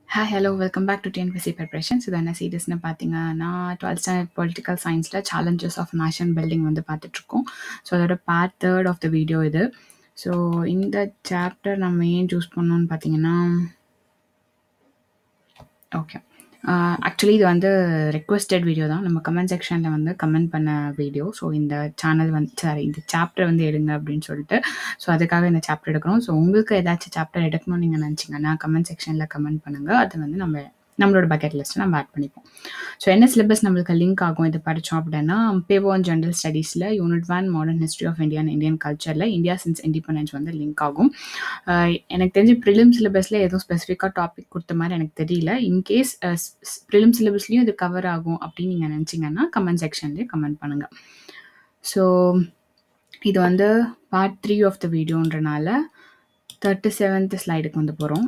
hi hello welcome back to TNPSC preparations இது என்ன சீரியஸ்னு பார்த்தீங்கன்னா டுவெல்த் ஸ்டாண்டர்ட் பொலிட்டிக்கல் சயின்ஸில் சேலஞ்சஸ் ஆஃப் நேஷன் பில்டிங் வந்து பார்த்துட்ருக்கோம் ஸோ அதோட part third of the video இது ஸோ இந்த சாப்டர் நம்ம ஏன் சூஸ் பண்ணோன்னு பார்த்தீங்கன்னா ஓகே ஆக்சுவலி இது வந்து ரெக்வஸ்டட் வீடியோ தான் நம்ம கமெண்ட் செக்ஷனில் வந்து கமெண்ட் பண்ண வீடியோ ஸோ இந்த சேனல் வந்து சாரி இந்த சாப்டர் வந்து எடுங்க அப்படின்னு சொல்லிட்டு ஸோ அதுக்காக இந்த சாப்டர் எடுக்கிறோம் ஸோ உங்களுக்கு ஏதாச்சும் சாப்டர் எடுக்கணும்னு நீங்கள் நினச்சிங்கன்னா கமெண்ட் செக்ஷனில் கமெண்ட் பண்ணுங்கள் அது வந்து நம்ம நம்மளோட பக்கெட் லிஸ்ட்டு நம்ம ஆட் பண்ணிப்போம் ஸோ என்ன சிலபஸ் நம்மளுக்கு லிங்க் ஆகும் இது படித்தோம் அப்படின்னா பேவோ அண்ட் ஜென்ரல் ஸ்டடீஸில் unit one modern history of India and Indian கல்ச்சரில் இந்தியா சின்ஸ் இண்டிபெண்டன்ஸ் வந்து லிங்க் ஆகும் ஆஹ் எனக்கு தெரிஞ்சு ப்ரிலிம் சிலபஸில் எதுவும் ஸ்பெசிஃபிக்காக டாபிக் கொடுத்த மாதிரி எனக்கு தெரியல இன்கேஸ் ப்ரிலிம் சிலபஸ்லேயும் இது கவர் ஆகும் அப்படின்னு நீங்கள் நினச்சிங்கன்னா கமெண்ட் செக்ஷன்லேயே கமெண்ட் பண்ணுங்கள் ஸோ இது வந்து பார்ட் த்ரீ ஆஃப் த வீடியோன்றனால தேர்ட்டி செவன்த் ஸ்லைடுக்கு வந்து போகிறோம்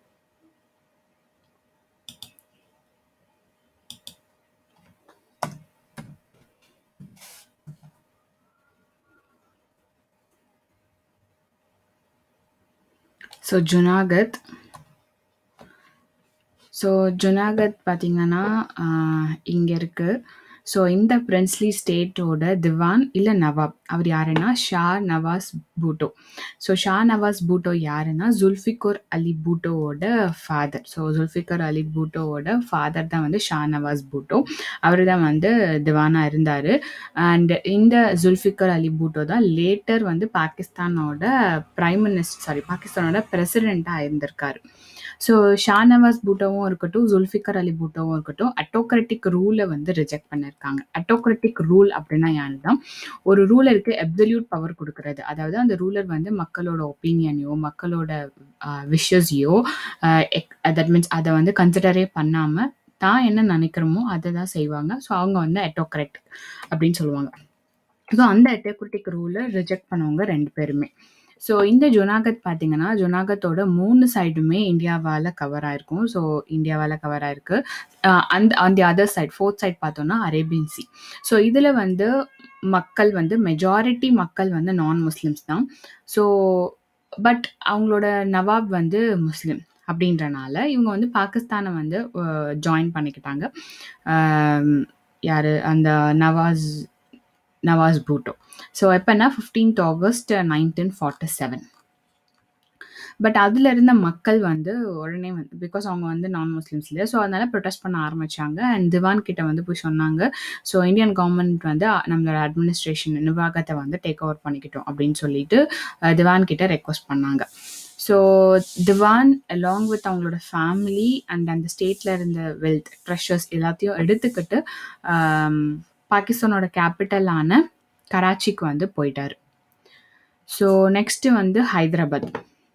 ஸோ ஜுனாகத் ஸோ ஜுனாகத் பார்த்தீங்கன்னா இங்கே இருக்குது ஸோ இந்த பிரின்ஸ்லி ஸ்டேட்டோட திவான் இல்லை நவாப் அவர் யாருன்னா ஷா நவாஸ் பூட்டோ ஸோ ஷா நவாஸ் பூட்டோ யாருன்னா ஜுல்ஃபிகோர் அலி பூட்டோவோட ஃபாதர் ஸோ ஜுல்ஃபிகர் அலி பூட்டோவோட ஃபாதர் தான் வந்து ஷா நவாஸ் பூட்டோ அவர் தான் வந்து திவானாக இருந்தார் அண்ட் இந்த ஜுல்ஃபிகர் அலி பூட்டோ தான் லேட்டர் வந்து பாகிஸ்தானோட பிரைம் மினிஸ்டர் சாரி பாகிஸ்தானோட பிரசிடெண்ட்டாக இருந்திருக்காரு ஸோ ஷானவாஸ் பூட்டோவும் இருக்கட்டும் ஜுல்ஃபிகர் அலி பூட்டோவும் இருக்கட்டும் அட்டோக்ரட்டிக் ரூலை வந்து ரிஜெக்ட் பண்ணியிருக்காங்க அட்டோக்ரட்டிக் ரூல் அப்படின்னா யாருதான் ஒரு ரூலருக்கு அப்சல்யூட் பவர் கொடுக்கறது அதாவது அந்த ரூலர் வந்து மக்களோட ஒப்பீனியனையோ மக்களோட விஷஸையோ தட் மீன்ஸ் அதை வந்து கன்சிடரே பண்ணாமல் தான் என்ன நினைக்கிறோமோ அதை தான் செய்வாங்க ஸோ அவங்க வந்து அட்டோக்ரட்டிக் அப்படின்னு சொல்லுவாங்க ஸோ அந்த அட்டோக்ரட்டிக் ரூலை ரிஜெக்ட் பண்ணவங்க ரெண்டு பேருமே ஸோ இந்த ஜுனாகத் பார்த்தீங்கன்னா ஜுனாகத்தோட மூணு சைடுமே இந்தியாவால் கவர் ஆயிருக்கும் ஸோ இந்தியாவால் கவர் ஆயிருக்கு அந்த அந்த அதர் சைட் ஃபோர்த் சைட் பார்த்தோம்னா அரேபியன் சி ஸோ இதில் வந்து மக்கள் வந்து மெஜாரிட்டி மக்கள் வந்து நான் முஸ்லிம்ஸ் தான் ஸோ பட் அவங்களோட நவாப் வந்து முஸ்லீம் அப்படின்றனால இவங்க வந்து பாகிஸ்தானை வந்து ஜாயின் பண்ணிக்கிட்டாங்க யார் அந்த நவாஸ் நவாஸ் பூட்டோ ஸோ எப்போனா fifteenth August nineteen forty seven but அதில் இருந்த மக்கள் வந்து உடனே வந்து பிகாஸ் அவங்க வந்து நான் முஸ்லிம்ஸ் இல்லையா ஸோ அதனால ப்ரொடெஸ்ட் பண்ண ஆரம்பித்தாங்க அண்ட் திவான் கிட்ட வந்து போய் சொன்னாங்க ஸோ இந்தியன் கவர்மெண்ட் வந்து நம்மளோட அட்மினிஸ்ட்ரேஷன் நிர்வாகத்தை வந்து டேக் ஓவர் பண்ணிக்கிட்டோம் அப்படின்னு சொல்லிட்டு திவான் கிட்ட ரெக்வஸ்ட் பண்ணாங்க ஸோ திவான் அலாங் வித் அவங்களோட ஃபேமிலி அண்ட் அந்த ஸ்டேட்டில் இருந்த வெல்த் ட்ரெஷர்ஸ் எல்லாத்தையும் எடுத்துக்கிட்டு பாகிஸ்தானோட கேபிட்டலான கராச்சிக்கு வந்து போயிட்டார் ஸோ நெக்ஸ்ட்டு வந்து ஹைதராபாத்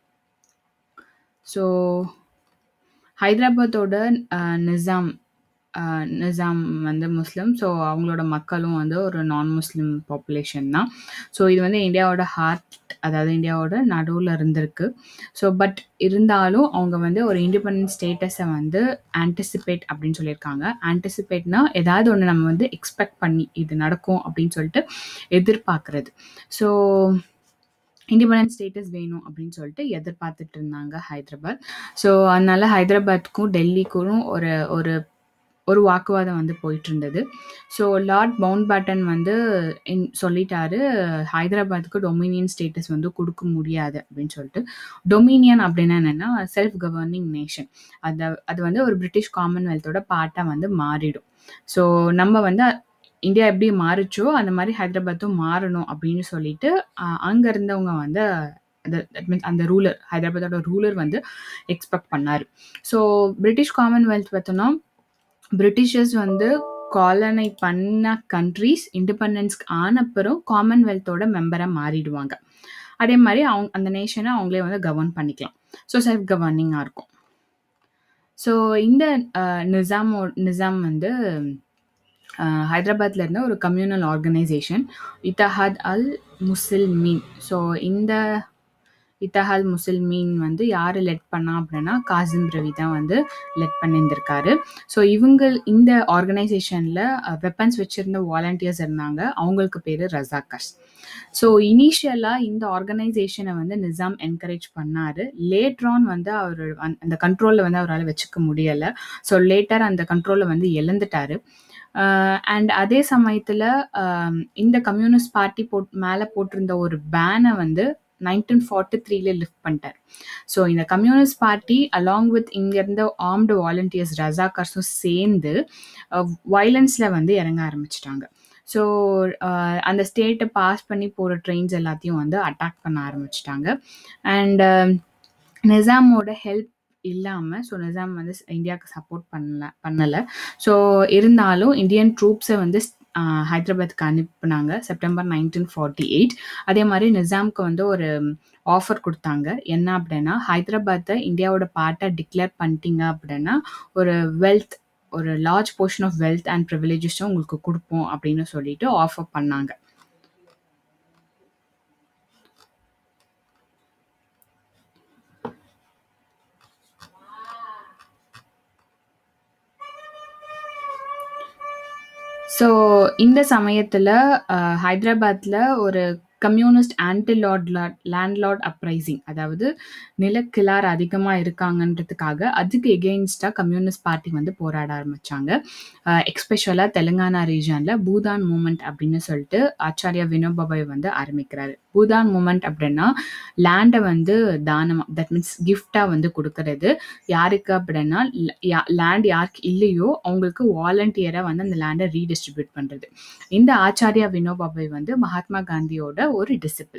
ஸோ ஹைதராபாத்தோட நிசாம் நிசாம் வந்து முஸ்லீம் ஸோ அவங்களோட மக்களும் வந்து ஒரு நான் முஸ்லீம் பாப்புலேஷன் தான் ஸோ இது வந்து இந்தியாவோட ஹார்ட் அதாவது இந்தியாவோட நடுவில் இருந்திருக்கு ஸோ பட் இருந்தாலும் அவங்க வந்து ஒரு இண்டிபெண்டன்ட் ஸ்டேட்டஸை வந்து ஆன்டிசிபேட் அப்படின்னு சொல்லியிருக்காங்க ஆன்டிசிபேட்னா ஏதாவது ஒன்று நம்ம வந்து எக்ஸ்பெக்ட் பண்ணி இது நடக்கும் அப்படின்னு சொல்லிட்டு எதிர்பார்க்குறது ஸோ இண்டிபெண்டன்ஸ் ஸ்டேட்டஸ் வேணும் அப்படின்னு சொல்லிட்டு எதிர்பார்த்துட்டு இருந்தாங்க ஹைதராபாத் ஸோ அதனால ஹைதராபாத்துக்கும் டெல்லிக்கும் ஒரு ஒரு ஒரு வாக்குவாதம் வந்து போயிட்டு இருந்தது ஸோ லார்ட் மவுண்ட் பேட்டன் வந்து சொல்லிட்டாரு ஹைதராபாத்துக்கு டொமினியன் ஸ்டேட்டஸ் வந்து கொடுக்க முடியாது அப்படின்னு சொல்லிட்டு டொமினியன் அப்படின்னா என்னென்னா செல்ஃப் கவர்னிங் நேஷன் அதை அது வந்து ஒரு பிரிட்டிஷ் காமன்வெல்த்தோட பார்ட்டாக வந்து மாறிடும் ஸோ நம்ம வந்து இந்தியா எப்படி மாறுச்சோ அந்த மாதிரி ஹைதராபாத்தும் மாறணும் அப்படின்னு சொல்லிட்டு அங்கே இருந்தவங்க வந்து அந்த தட் மீன்ஸ் அந்த ரூலர் ஹைதராபாத்தோட ரூலர் வந்து எக்ஸ்பெக்ட் பண்ணார் ஸோ பிரிட்டிஷ் காமன்வெல்த் பார்த்தோன்னா பிரிட்டிஷர்ஸ் வந்து காலனை பண்ண கண்ட்ரீஸ் இண்டிபெண்டன்ஸ்க்கு ஆனப்புறம் காமன்வெல்த்தோட மெம்பராக மாறிடுவாங்க அதே மாதிரி அவங்க அந்த நேஷனை அவங்களே வந்து கவர்ன் பண்ணிக்கலாம் ஸோ செல்ஃப் கவர்னிங்காக இருக்கும் ஸோ இந்த நிசாமோ நிசாம் வந்து ஹைதராபாத்தில் இருந்த ஒரு communal organisation Ittehad al Muslimeen so இந்த இத்தஹால் முஸ்லிமீன் வந்து யார் லெட் பண்ணா அப்படின்னா காசிம் ரவி தான் வந்து லெட் பண்ணியிருந்திருக்காரு ஸோ இவங்க இந்த ஆர்கனைசேஷனில் வெப்பன்ஸ் வச்சுருந்த வாலண்டியர்ஸ் இருந்தாங்க அவங்களுக்கு பேர் ரசாக்கர்ஸ் ஸோ இனிஷியலாக இந்த ஆர்கனைசேஷனை வந்து நிசாம் என்கரேஜ் பண்ணார் லேட்ரான் வந்து அவர் அந்த கண்ட்ரோலில் வந்து அவரால் வச்சுக்க முடியலை ஸோ லேட்டர் அந்த கண்ட்ரோலை வந்து இழந்துட்டாரு அண்ட் அதே சமயத்தில் இந்த கம்யூனிஸ்ட் பார்ட்டி போட் மேலே போட்டிருந்த ஒரு பேனை வந்து நைன்டீன் ஃபார்ட்டி த்ரீல லிஃப்ட் பண்ணிட்டார் ஸோ இந்த கம்யூனிஸ்ட் பார்ட்டி அலாங் வித் இங்கேருந்து ஆர்ம்டு வாலண்டியர்ஸ் ரசாக்கர்ஸும் சேர்ந்து வயலன்ஸில் வந்து இறங்க ஆரம்பிச்சிட்டாங்க ஸோ அந்த ஸ்டேட்டை பாஸ் பண்ணி போகிற ட்ரெயின்ஸ் எல்லாத்தையும் வந்து அட்டாக் பண்ண ஆரம்பிச்சிட்டாங்க அண்ட் நிசாமோட ஹெல்ப் இல்லாமல் ஸோ நிசாம் வந்து இந்தியாவுக்கு சப்போர்ட் பண்ணல பண்ணலை ஸோ இருந்தாலும் இந்தியன் ட்ரூப்ஸை வந்து ஹைதராபாத்துக்கு அனுப்புனாங்க செப்டம்பர் நைன்டீன் ஃபார்ட்டி எயிட் அதே மாதிரி நிசாம்க்கு வந்து ஒரு ஆஃபர் கொடுத்தாங்க என்ன அப்படின்னா ஹைதராபாத்தை இந்தியாவோட பார்ட்டாக டிக்ளேர் பண்ணிட்டீங்க அப்படின்னா ஒரு வெல்த் ஒரு large portion of wealth and ப்ரிவிலேஜஸும் உங்களுக்கு கொடுப்போம் அப்படின்னு சொல்லிட்டு ஆஃபர் பண்ணாங்க ஸோ இந்த சமயத்தில் ஹைதராபாத்தில் ஒரு communist anti lord landlord uprising அதாவது நிலக்கிழார் அதிகமாக இருக்காங்கன்றதுக்காக அதுக்கு எகெயின்ஸ்டாக கம்யூனிஸ்ட் பார்ட்டி வந்து போராட ஆரம்பித்தாங்க எக்ஸ்பெஷலாக தெலுங்கானா ரீஜனில் பூதான் மூமெண்ட் அப்படின்னு சொல்லிட்டு ஆச்சாரியா வினோபாபாய் வந்து ஆரம்பிக்கிறாரு பூதான் மூமெண்ட் அப்படின்னா லேண்டை வந்து தானமாக தட் மீன்ஸ் கிஃப்டாக வந்து கொடுக்கறது யாருக்கு அப்படின்னா லேண்ட் யாருக்கு இல்லையோ அவங்களுக்கு வாலண்டியராக வந்து அந்த லேண்டை ரீடிஸ்ட்ரிபியூட் பண்ணுறது இந்த ஆச்சாரியா வினோபாபாய் வந்து மகாத்மா காந்தியோட ஒரு டிசிபிள்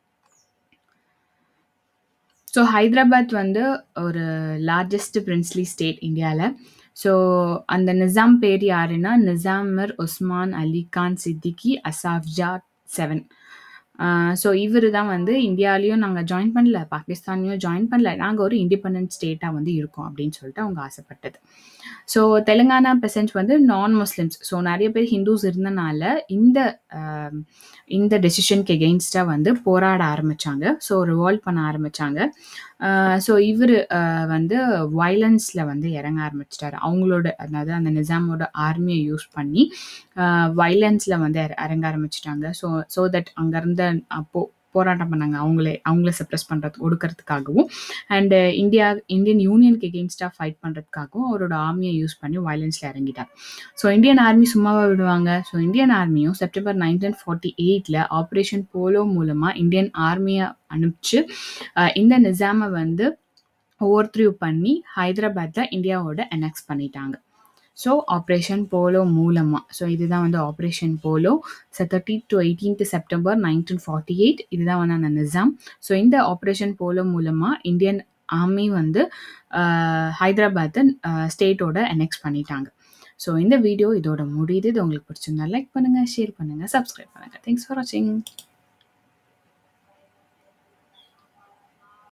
ஸோ ஹைதராபாத் வந்து ஒரு லார்ஜஸ்ட் பிரின்ஸ்லி ஸ்டேட் இந்தியாவில் ஸோ அந்த நிசாம் பேர் யாருன்னா நிசாமர் உஸ்மான் அலி கான் சித்திகி அசாஃப்ஜா செவன் ஸோ இவர் தான் வந்து இந்தியாலேயும் நாங்கள் ஜாயின் பண்ணல பாகிஸ்தான்லையும் ஜாயின் பண்ணல நாங்கள் ஒரு இண்டிபெண்ட் ஸ்டேட்டாக வந்து இருக்கோம் அப்படின்னு சொல்லிட்டு அவங்க ஆசைப்பட்டது ஸோ தெலுங்கானா பெசன்ட் வந்து நான் முஸ்லிம்ஸ் ஸோ நிறைய பேர் ஹிந்துஸ் இருந்தனால இந்த இந்த டெசிஷனுக்கு எகெயின்ஸ்டாக வந்து போராட ஆரம்பித்தாங்க ஸோ ரிவால்வ் பண்ண ஆரம்பித்தாங்க ஸோ இவர் வந்து வைலன்ஸில் வந்து இறங்க ஆரம்பிச்சிட்டாரு அவங்களோட அதாவது அந்த நிசாமோட ஆர்மியை யூஸ் பண்ணி வைலன்ஸில் வந்து இறங்க ஆரம்பிச்சிட்டாங்க ஸோ ஸோ தட் அங்கேருந்த அப்போது போராட்டம் பண்ணாங்க அவங்களே அவங்கள சப்ரஸ் பண்ணுறது ஒடுக்கிறதுக்காகவும் அண்டு இந்தியா இந்தியன் யூனியனுக்கு எகெயின்ஸ்டாக ஃபைட் பண்ணுறதுக்காகவும் அவரோட ஆர்மியை யூஸ் பண்ணி வயலன்ஸில் இறங்கிட்டார் ஸோ இந்தியன் ஆர்மி சும்மாவாக விடுவாங்க ஸோ இந்தியன் ஆர்மியும் செப்டம்பர் நைன்டீன் ஃபார்ட்டி எயிட்டில் ஆப்ரேஷன் போலோ மூலமாக இந்தியன் ஆர்மியை அனுப்பிச்சு இந்த நிசாமை வந்து ஓவர்த்ரியூ பண்ணி ஹைதராபாத்தில் இந்தியாவோட அனெக்ஸ் பண்ணிட்டாங்க ஸோ ஆப்ரேஷன் போலோ மூலமாக ஸோ இதுதான் வந்து operation polo so thirteen to eighteenth September nineteen forty eight இதுதான் வந்து அந்த நிசாம் ஸோ இந்த ஆப்ரேஷன் போலோ மூலமாக இந்தியன் ஆர்மி வந்து ஹைதராபாத்தை ஸ்டேட்டோட அனெக்ஸ் பண்ணிட்டாங்க ஸோ இந்த வீடியோ இதோட முடியுது இது உங்களுக்கு பிடிச்சிருந்தா லைக் பண்ணுங்கள் ஷேர் பண்ணுங்கள் சப்ஸ்கிரைப் பண்ணுங்கள் தேங்க்ஸ் ஃபார் வாட்சிங்